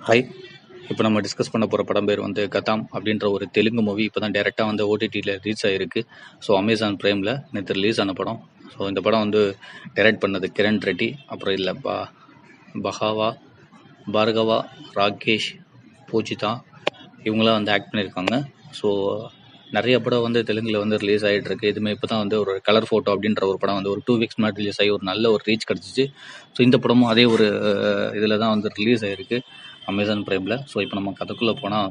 hi இப்போ நம்ம discuss பண்ண போகிற படம் பேர் வந்து கதாம் அப்படின்ற ஒரு தெலுங்கு மூவி இப்போ தான் டேரெக்டாக வந்து ஓடிடியில் ரிலீஸ் ஆகிருக்கு ஸோ அமேசான் ப்ரைமில் நேற்று ரிலீஸ் ஆன படம் ஸோ இந்த படம் வந்து டைரக்ட் பண்ணது கிரண் ரெட்டி அப்புறம் இல்லை பா பஹாவா பார்கவா ராகேஷ் பூஜிதா இவங்களாம் வந்து ஆக்ட் பண்ணியிருக்காங்க ஸோ நிறைய படம் வந்து தெலுங்கில் வந்து ரிலீஸ் ஆகிட்டு இருக்கு இதுமே இப்போ தான் வந்து ஒரு கலர் ஃபோட்டோ அப்படின்ற ஒரு படம் வந்து ஒரு டூ வீக்ஸ் முன்னாடி ரிலீஸ் ஆகி ஒரு நல்ல ஒரு ரீச் கிடச்சிச்சு ஸோ இந்த படமும் அதே ஒரு இதில் தான் வந்து ரிலீஸ் ஆகிருக்கு அமேசான் ப்ரைமில் ஸோ இப்போ நம்ம கதைக்குள்ளே போனால்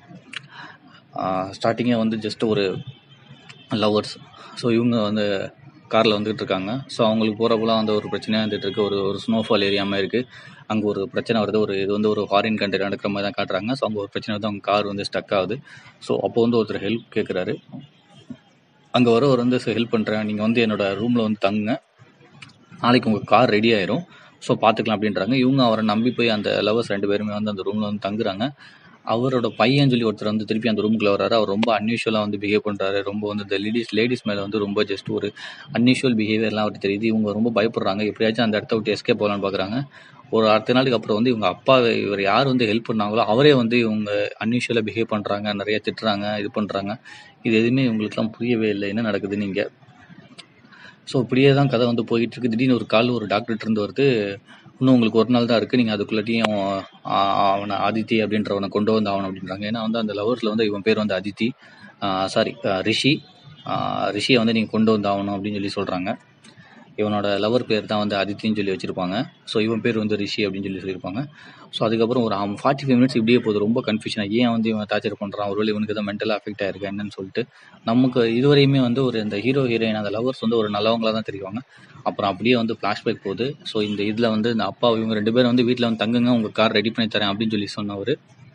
ஸ்டார்டிங்கே வந்து ஜஸ்ட் ஒரு லவ்வர்ஸ் ஸோ இவங்க வந்து காரில் வந்துகிட்டு இருக்காங்க ஸோ அவங்களுக்கு போகிறப்பெல்லாம் வந்து ஒரு பிரச்சனையாக இருந்துட்டு இருக்கு ஒரு ஒரு ஸ்னோஃபால் ஏரியா மாதிரி இருக்குது அங்கே ஒரு பிரச்சனை வருது ஒரு இது வந்து ஒரு ஃபாரின் கண்ட்ரி நடக்கிற மாதிரி தான் காட்டுறாங்க ஸோ அங்கே ஒரு பிரச்சனை வந்து அவங்க கார் வந்து ஸ்டக் ஆகுது ஸோ அப்போ வந்து ஒருத்தர் ஹெல்ப் கேட்குறாரு அங்கே வரவர் வந்து ஹெல்ப் பண்ணுறேன் நீங்கள் வந்து என்னோட ரூமில் வந்து தங்குங்க நாளைக்கு உங்கள் கார் ரெடி ஆயிரும் ஸோ பார்த்துக்கலாம் அப்படின்றாங்க இவங்க அவரை நம்பி போய் அந்த லவர்ஸ் ரெண்டு பேருமே வந்து அந்த ரூமில் வந்து தங்குறாங்க அவரோட பையன் சொல்லி ஒருத்தர் வந்து திருப்பி அந்த ரூமுக்குள்ள வராரு அவர் ரொம்ப அன்யூஷுவலாக வந்து பிஹேவ் பண்ணுறாரு ரொம்ப வந்து இந்த லேடிஸ் லேடிஸ் மேலே வந்து ரொம்ப ஜஸ்ட் ஒரு அன்யூஷுவல் பிஹேவியர்லாம் அவருக்கு தெரியுது இவங்க ரொம்ப பயப்படுறாங்க எப்படியாச்சும் அந்த இடத்த விட்டு எஸ்கேப் போகலான்னு பார்க்குறாங்க ஒரு அடுத்த நாளுக்கு அப்புறம் வந்து இவங்க அப்பா இவர் யார் வந்து ஹெல்ப் பண்ணாங்களோ அவரே வந்து இவங்க அன்யூஷுவலாக பிஹேவ் பண்ணுறாங்க நிறைய திட்டுறாங்க இது பண்ணுறாங்க இது எதுவுமே இவங்களுக்குலாம் புரியவே இல்லை என்ன நடக்குது நீங்கள் ஸோ இப்படியே தான் கதை வந்து போயிட்டு இருக்கு திடீர்னு ஒரு கால் ஒரு டாக்டர்கிட்ட இருந்து வருது இன்னும் உங்களுக்கு ஒரு நாள் தான் இருக்குது நீங்கள் அதுக்குள்ளாட்டியும் அவனை ஆதித்தி அப்படின்றவனை கொண்டு வந்து ஆகணும் அப்படின்றாங்க ஏன்னா வந்து அந்த லவர்ஸில் வந்து இவன் பேர் வந்து அதித்தி சாரி ரிஷி ரிஷியை வந்து நீங்கள் கொண்டு வந்து ஆகணும் அப்படின்னு சொல்லி சொல்கிறாங்க இவனோட லவர் பேர் தான் வந்து அதித்தின்னு சொல்லி வச்சுருப்பாங்க ஸோ இவன் பேர் வந்து ரிஷி அப்படின்னு சொல்லி சொல்லியிருப்பாங்க ஸோ அதுக்கப்புறம் ஒரு ஃபார்ட்டி ஃபைவ் மினிட்ஸ் இப்படியே போகுது ரொம்ப கன்ஃபியூஷனாக ஏன் வந்து இவன் டார்ச்சர் பண்ணுறான் ஒருவேளை இவனுக்கு எதாவது மென்டலாக அஃபெக்ட் ஆயிருக்கு என்னன்னு சொல்லிட்டு நமக்கு இதுவரையுமே வந்து ஒரு இந்த ஹீரோ ஹீரோயின் அந்த லவர்ஸ் வந்து ஒரு நல்லவங்களாக தான் தெரியுவாங்க அப்புறம் அப்படியே வந்து ஃப்ளாஷ்பேக் போகுது ஸோ இந்த இதில் வந்து இந்த அப்பா இவங்க ரெண்டு பேரும் வந்து வீட்டில் வந்து தங்குங்க உங்கள் கார் ரெடி பண்ணி தரேன் அப்படின்னு சொல்லி சொன்னவர்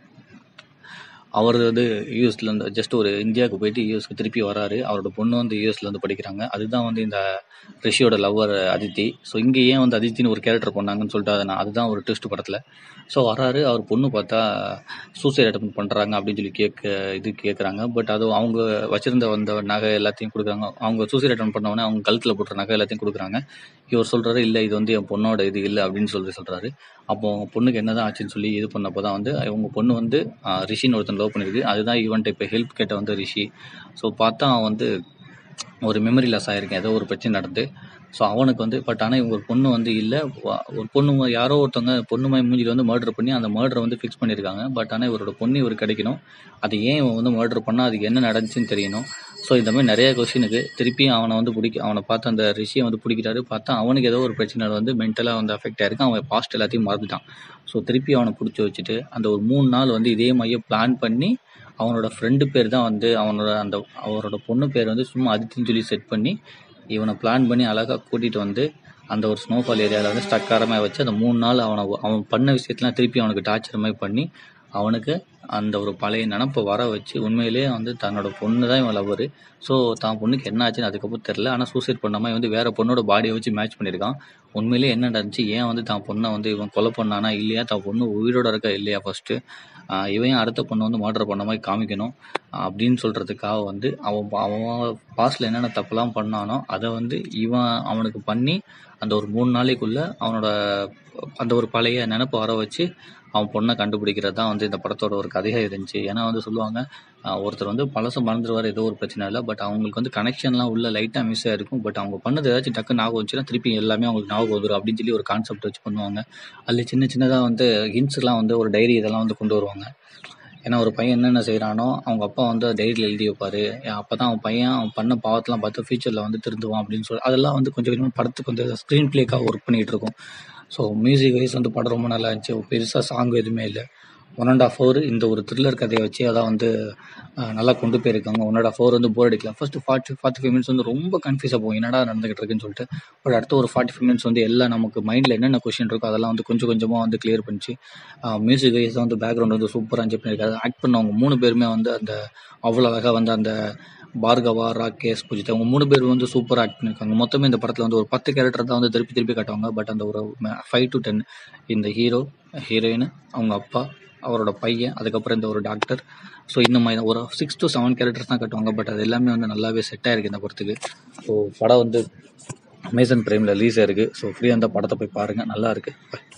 அவர் வந்து யூஎஸ்ல இருந்து ஜஸ்ட் ஒரு இந்தியாவுக்கு போயிட்டு யூஎஸ்க்கு திருப்பி வராரு அவரோட பொண்ணு வந்து யூஎஸ்ல இருந்து படிக்கிறாங்க அதுதான் வந்து இந்த ரிஷியோட லவ்வர் அதித்தி ஸோ இங்கே ஏன் வந்து அதித்தின்னு ஒரு கேரக்டர் பண்ணாங்கன்னு சொல்லிட்டு அதை நான் அதுதான் ஒரு ட்விஸ்ட் படத்தில் ஸோ வராரு அவர் பொண்ணு பார்த்தா சூசைட் அட்டம் பண்ணுறாங்க அப்படின்னு சொல்லி கேட்க இது கேட்குறாங்க பட் அது அவங்க வச்சிருந்த வந்த நகை எல்லாத்தையும் கொடுக்குறாங்க அவங்க சூசைட் அட்டம் பண்ணவொடனே அவங்க கழுத்தில் போட்டுற நகை எல்லாத்தையும் கொடுக்குறாங்க இவர் சொல்கிறாரு இல்லை இது வந்து என் பொண்ணோட இது இல்லை அப்படின்னு சொல்லி சொல்கிறாரு அப்போ அவங்க பொண்ணுக்கு என்னதான் ஆச்சுன்னு சொல்லி இது பண்ணப்போ தான் வந்து அவங்க பொண்ணு வந்து ரிஷின்னு ஒருத்தன் லவ் பண்ணியிருக்கு அதுதான் இவன்ட்ட இப்போ ஹெல்ப் கேட்ட வந்து ரிஷி ஸோ பார்த்தா அவன் வந்து ஒரு மெமரி லாஸ் ஆகிருக்கேன் ஏதோ ஒரு பிரச்சனை நடந்து ஸோ அவனுக்கு வந்து பட் ஆனால் இவங்க ஒரு பொண்ணு வந்து இல்லை ஒரு பொண்ணு யாரோ ஒருத்தவங்க பொண்ணு மை மூஞ்சியில் வந்து மர்டர் பண்ணி அந்த மர்டரை வந்து ஃபிக்ஸ் பண்ணியிருக்காங்க பட் ஆனால் இவரோட பொண்ணு இவர் கிடைக்கணும் அது ஏன் இவன் வந்து மர்டர் பண்ணால் அதுக்கு என்ன நடந்துச்சுன்னு தெரியணும் ஸோ இந்த மாதிரி நிறைய கொஸ்டினுக்கு திருப்பி அவனை வந்து பிடிக்க அவனை பார்த்து அந்த ரிஷியை வந்து பிடிக்கிறாரு பார்த்தா அவனுக்கு ஏதோ ஒரு பிரச்சனை வந்து மென்டலாக வந்து அஃபெக்ட் ஆயிருக்கு அவன் பாஸ்ட் எல்லாத்தையும் மறந்துட்டான் ஸோ திருப்பி அவனை பிடிச்சி வச்சுட்டு அந்த ஒரு மூணு நாள் வந்து இதே மாதிரியே பிளான் பண்ணி அவனோட ஃப்ரெண்டு பேர் தான் வந்து அவனோட அந்த அவரோட பொண்ணு பேர் வந்து சும்மா அதித்தின்னு சொல்லி செட் பண்ணி இவனை பிளான் பண்ணி அழகாக கூட்டிகிட்டு வந்து அந்த ஒரு ஸ்னோஃபால் ஏரியாவில் வந்து ஸ்டக் ஆரமாக வச்சு அந்த மூணு நாள் அவனை அவன் பண்ண விஷயத்தெலாம் திருப்பி அவனுக்கு டார்ச்சர் மாதிரி பண்ணி அவனுக்கு அந்த ஒரு பழைய நினப்பை வர வச்சு உண்மையிலேயே வந்து தன்னோட பொண்ணு தான் இவன் லவ்வர் ஸோ தான் பொண்ணுக்கு என்ன ஆச்சுன்னு அதுக்கப்புறம் தெரில ஆனால் சூசைட் பண்ண மாதிரி வந்து வேற பொண்ணோட பாடியை வச்சு மேட்ச் பண்ணியிருக்கான் உண்மையிலேயே என்ன நடந்துச்சு ஏன் வந்து தான் பொண்ணை வந்து இவன் கொலை பண்ணானா இல்லையா தான் பொண்ணு உயிரோட இருக்கா இல்லையா ஃபர்ஸ்ட்டு இவன் அடுத்த பொண்ணை வந்து மர்டர் பண்ண மாதிரி காமிக்கணும் அப்படின்னு சொல்கிறதுக்காக வந்து அவன் அவன் பாஸ்டில் என்னென்ன தப்புலாம் பண்ணானோ அதை வந்து இவன் அவனுக்கு பண்ணி அந்த ஒரு மூணு நாளைக்குள்ளே அவனோட அந்த ஒரு பழைய நினப்பை வர வச்சு அவன் பொண்ணை கண்டுபிடிக்கிறது தான் வந்து இந்த படத்தோட ஒரு கதையாக இருந்துச்சு ஏன்னா வந்து சொல்லுவாங்க ஒருத்தர் வந்து பழசம் மறந்துடுவார் ஏதோ ஒரு பிரச்சனை இல்லை பட் அவங்களுக்கு வந்து கனெக்ஷன்லாம் உள்ள லைட்டாக மிஸ் ஆயிருக்கும் பட் அவங்க பண்ணது ஏதாச்சும் டக்கு ஞாபகம் வச்சுன்னா திருப்பி எல்லாமே அவங்களுக்கு ஞாபகம் வந்துடும் அப்படின்னு சொல்லி ஒரு கான்செப்ட் வச்சு பண்ணுவாங்க அதில் சின்ன சின்னதாக வந்து ஹிண்ட்ஸ்லாம் வந்து ஒரு டைரி இதெல்லாம் வந்து கொண்டு வருவாங்க ஏன்னா ஒரு பையன் என்னென்ன செய்கிறானோ அவங்க அப்பா வந்து டைரியில் எழுதி வைப்பார் அப்போ தான் அவன் பையன் அவன் பண்ண பாவத்தெல்லாம் பார்த்து ஃபியூச்சரில் வந்து திருந்துவான் அப்படின்னு சொல்லி அதெல்லாம் வந்து கொஞ்சம் கொஞ்சமாக படத்துக்கு வந்து ஸ்க்ரீன் பிளேக்காக ஒர்க் பண்ணிகிட்டு இருக்கும் ஸோ மியூசிக் வைஸ் வந்து படம் ரொம்ப நல்லா இருந்துச்சு பெருசாக சாங் எதுவுமே இல்லை ஒன் அண்ட் ஆஃப் ஹவர் இந்த ஒரு த்ரில்லர் கதையை வச்சு அதான் வந்து நல்லா கொண்டு போயிருக்காங்க ஒன் அண்ட் ஆஃப் ஹவர் வந்து போர் அடிக்கலாம் first forty forty five minutes வந்து ரொம்ப கன்ஃபியூஸாக போகும் என்னடா நடந்துகிட்டு இருக்குன்னு சொல்லிட்டு பட் அடுத்த ஒரு ஃபார்ட்டி ஃபைவ் மினிட்ஸ் வந்து எல்லாம் நமக்கு மைண்டில் என்னென்ன கொஷின் இருக்கோ அதெல்லாம் வந்து கொஞ்சம் கொஞ்சமாக வந்து கிளியர் பண்ணிச்சு மியூசிக் வைஸ் வந்து பேக்ரவுண்ட் வந்து சூப்பராக இருந்துச்சு பண்ணியிருக்காரு ஆக்ட் பண்ணவங்க மூணு பேருமே வந்து அந்த அவ்வளோ அழகாக வந்து அந்த பார்கவா ராகேஷ் பூஜித் அவங்க மூணு பேர் வந்து சூப்பராக ஆக்ட் பண்ணியிருக்காங்க மொத்தமே இந்த படத்தில் வந்து ஒரு பத்து கேரக்டர் தான் வந்து திருப்பி திருப்பி காட்டுவாங்க பட் அந்த ஒரு ஃபைவ் டு டென் இந்த ஹீரோ ஹீரோயின் அவங்க அப்பா அவரோட பையன் அதுக்கப்புறம் இந்த ஒரு டாக்டர் ஸோ இந்த மாதிரி ஒரு சிக்ஸ் டு செவன் கேரக்டர்ஸ் தான் கட்டுவாங்க பட் அது எல்லாமே வந்து நல்லாவே செட் ஆயிருக்கு இந்த படத்துக்கு ஸோ படம் வந்து அமேசான் பிரைமில் ரிலீஸ் ஆயிருக்கு ஸோ ஃப்ரீயாக அந்த படத்தை போய் பாருங்கள் நல்லா இருக்குது